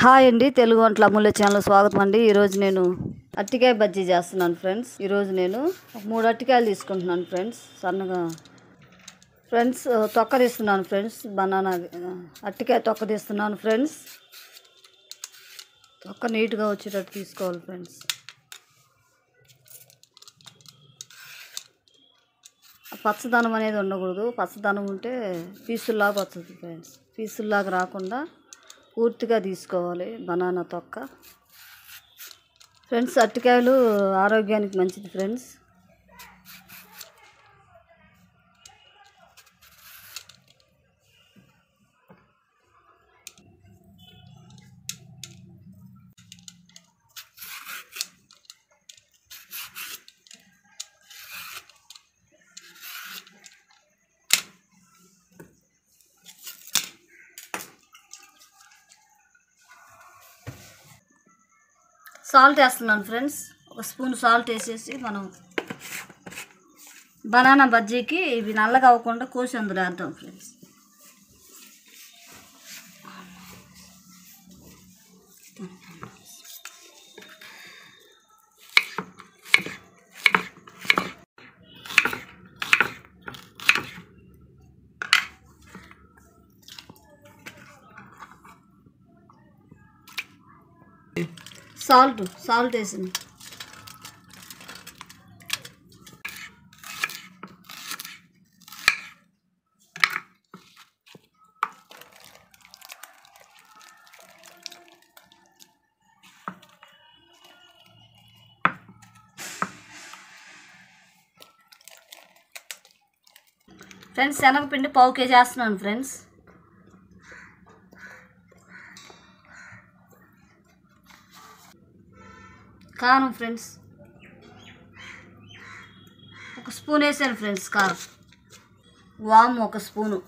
Hi అండి తెలుగు వంటల అమూల్య channel స్వాగతం అండి ఈరోజు నేను అట్టికాయ బజ్జీ చేస్తున్నాను ఫ్రెండ్స్ ఈరోజు నేను ఒక మూడు అట్టికాయలు తీసుకుంటున్నాను ఫ్రెండ్స్ సన్నగా ఫ్రెండ్స్ తొక్క తీస్తున్నాను ఫ్రెండ్స్ బనానా అట్టికాయ తొక్క తీస్తున్నాను ఫ్రెండ్స్ తొక్క నీట్గా వచ్చేటట్టు తీసుకోవాలి ఫ్రెండ్స్ ఆ పచ్చదనం అనేది ఉండకూడదు పచ్చదనం ఉంటే పీసుల్లాగా వస్తుంది ఫ్రెండ్స్ పీసుల్లాగా రాకుండా పూర్తిగా తీసుకోవాలి బనానా తొక్క ఫ్రెండ్స్ అరటికాయలు ఆరోగ్యానికి మంచిది ఫ్రెండ్స్ సాల్ట్ వేస్తున్నాను ఫ్రెండ్స్ ఒక స్పూన్ సాల్ట్ వేసేసి మనం బనానా బజ్జీకి ఇవి నల్లగా అవ్వకుండా కోసి అందులో వేద్దాం ఫ్రెండ్స్ సాల్ట్ సాల్ట్ వేసింది ఫ్రెండ్స్ శనగపిండి పావు కేజీ వేస్తున్నాను ఫ్రెండ్స్ కారం ఫ్రెండ్స్ ఒక స్పూన్ వేసాను ఫ్రెండ్స్ కారం వాము ఒక స్పూను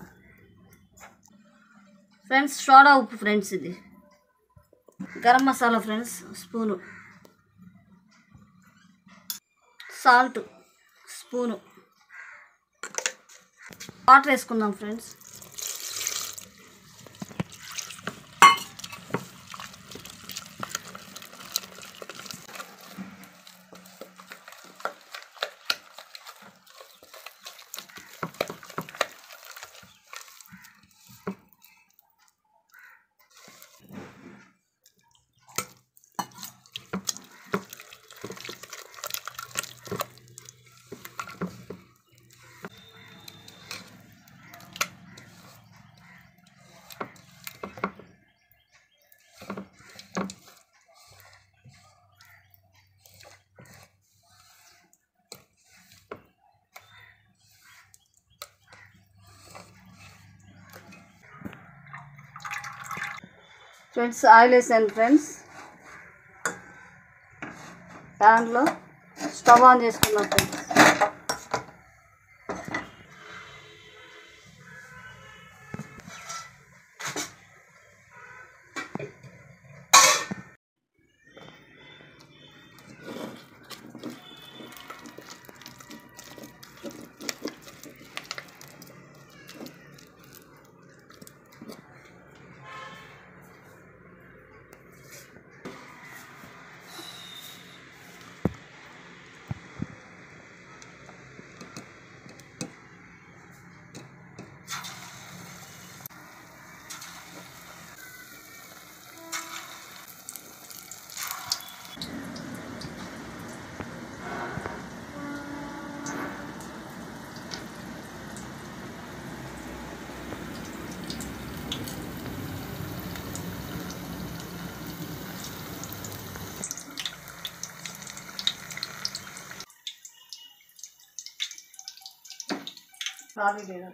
ఫ్రెండ్స్ సోడా ఉప్పు ఫ్రెండ్స్ ఇది garam masala friends spoon salt spoon water వేసుకుందాం ఫ్రెండ్స్ ఫ్రెండ్స్ ఆయిల్ వేసాను ఫ్రెండ్స్ ప్యాన్లో స్టవ్ ఆన్ చేసుకున్నాం ఫ్రెండ్స్ ఖాళీ లేదా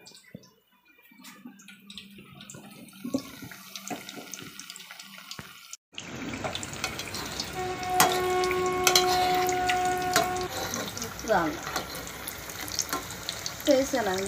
రాను చేసాను ఆయన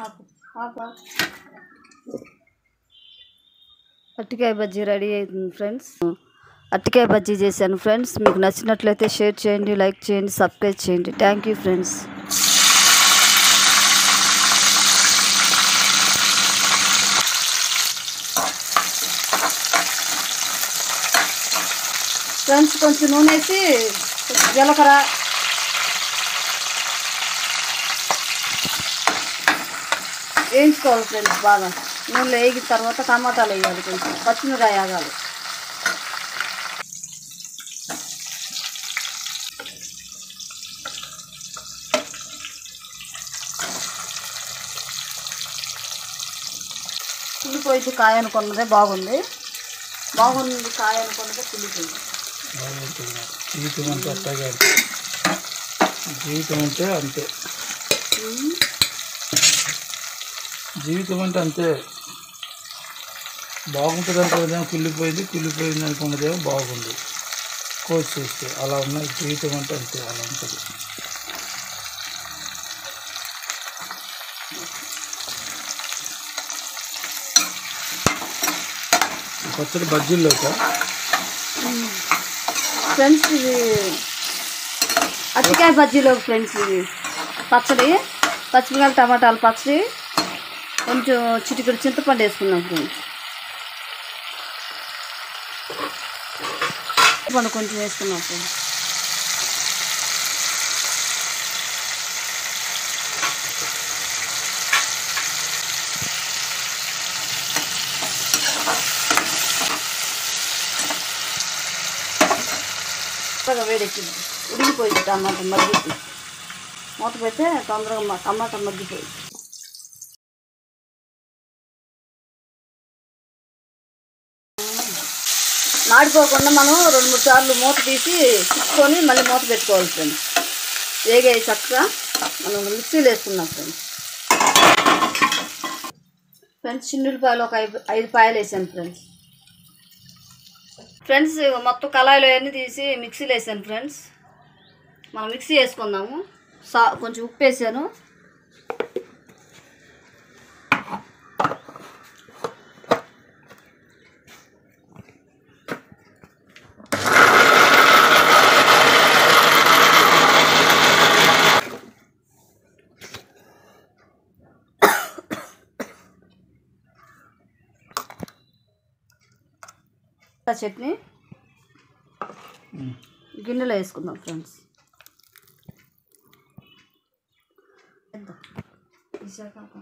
ఆపు ఆపు ఆపు. అరటికాయ బజ్జీ రెడీ అవుతుంది ఫ్రెండ్స్ అరటికాయ బజ్జీ చేశాను ఫ్రెండ్స్ మీకు నచ్చినట్లయితే షేర్ చేయండి లైక్ చేయండి సబ్స్క్రైబ్ చేయండి థ్యాంక్ యూ ఫ్రెండ్స్ ఫ్రెండ్స్ కొంచెం నూనె వేసి కొంచెం జీలకర్ర వేయించుకోవాలి ఫ్రెండ్స్ బాగా నూనెలో వేగిన తర్వాత టమాటాలు వేయాలి కొంచెం పచ్చిమిరకాయ ఆగాలి కుళ్ళిపోయింది కాయ అనుకున్నదే బాగుంది బాగుంది కాయ అనుకున్నదే కుళ్ళిపోయింది బాగుంటుంది జీవితం అంటే అట్టగా జీవితం అంటే అంతే జీవితం అంటే అంతే బాగుంటుంది అనుకున్నదేమో కుళ్ళిపోయింది కుళ్ళిపోయింది అనుకున్నదేమో బాగుంది కోచ్ చేస్తే అలా ఉన్నాయి జీవితం అంటే అంతే అలా ఉంటుంది ఈ పచ్చడి బజ్జీల్లోక ఫ్రెండ్స్ ఇది అరటికాయ బజ్జీలో ఫ్రెండ్స్ ఇది పచ్చడి పచ్చిమిరకాయలు టమాటాలు పచ్చడి కొంచెం చిటికెడు చింతపండు వేసుకున్నాం ఫ్రెండ్స్ చింతపండు కొంచెం వేసుకున్నాం ఫ్రెండ్స్ బాగా వేడెక్కింది ఉడికిపోయింది టమాటా మగ్గిపోయి మూత పెడితే తొందరగా మ- టమాటా మగ్గిపోయింది మాడిపోకుండా మనం రెండు మూడు సార్లు మూత తీసి తిప్పుకొని మళ్ళీ మూత పెట్టుకోవాలి ఫ్రెండ్స్ వేగాయి చక్కగా మనం మిక్సీలో వేసుకున్నాం ఫ్రెండ్స్ ఫ్రెండ్స్ చిన్నులపాయలు ఒక ఐదు ఐదు పాయలు వేసాను ఫ్రెండ్స్ ఫ్రెండ్స్ మొత్తం కళాయిలో అన్నీ తీసి మిక్సీలో వేసాను ఫ్రెండ్స్ మనం మిక్సీ వేసుకుందాము సా కొంచెం ఉప్పు వేసాను చట్నీ గిన్నెలో వేసుకుందాం ఫ్రెండ్స్ వేద్దాం. విశాఖపట్నం.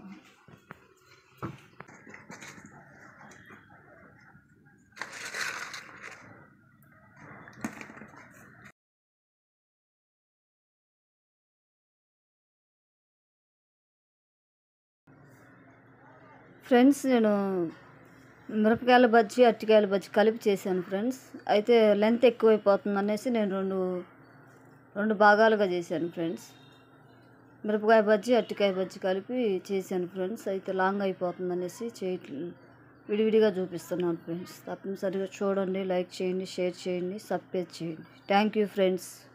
ఫ్రెండ్స్ నేను మిరపకాయల బజ్జీ అరటికాయల బజ్జీ కలిపి చేశాను ఫ్రెండ్స్ అయితే లెంత్ ఎక్కువైపోతుంది అనేసి నేను రెండు రెండు భాగాలుగా చేశాను ఫ్రెండ్స్ మిరపకాయ బజ్జీ అరటికాయ బజ్జీ కలిపి చేశాను ఫ్రెండ్స్ అయితే లాంగ్ అయిపోతుంది అనేసి చేయట్లేదు విడివిడిగా చూపిస్తున్నాను ఫ్రెండ్స్ తప్పనిసరిగా చూడండి లైక్ చేయండి షేర్ చేయండి సబ్స్క్రైబ్ చేయండి థ్యాంక్ యూ ఫ్రెండ్స్